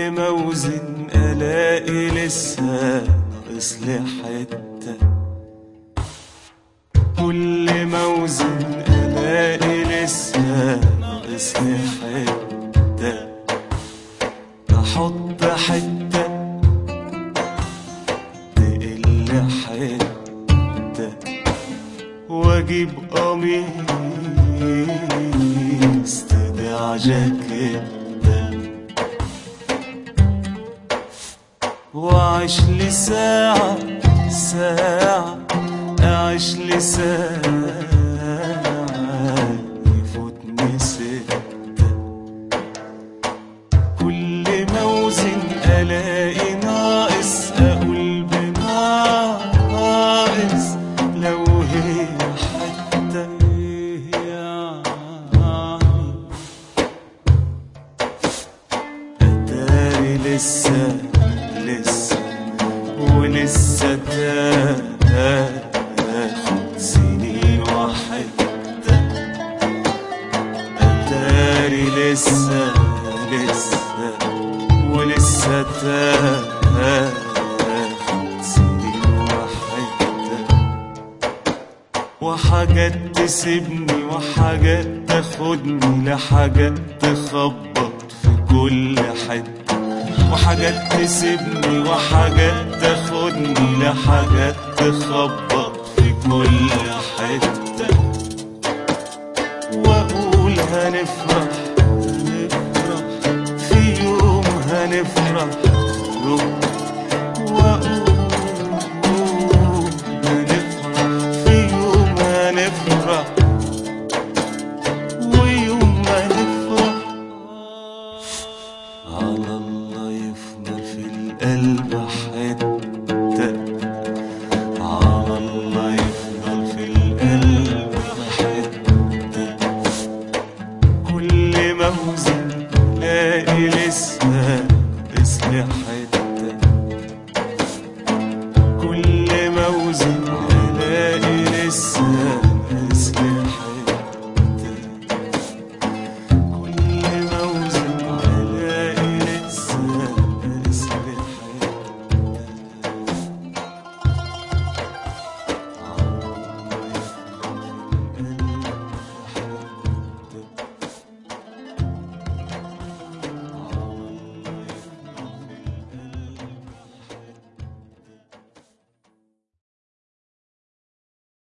ما اوزن الاقي لسه ناقص لي حته كل ما اوزن الاقي لسه ناقص لي حته احط حته تقل حته واجيب قميص تدع جاكيته واعيش لي ساعة ساعة اعيش لي ساعة يفوتني ستة كل ما اوزن الاقي ناقص اقول بناقص لو هي حتى يعني اتاري لسه لسه ولسه تاخد سنين وحدة اتاري لسه لسه ولسه تاخد سنين وحدة وحاجات تسيبني وحاجات تاخدني لحاجات تخبط في كل حتة وحاجات تسيبني وحاجات تاخدني لحاجات تخبط في كل حتة واقول هنفرح هنفرح في يوم هنفرح يوم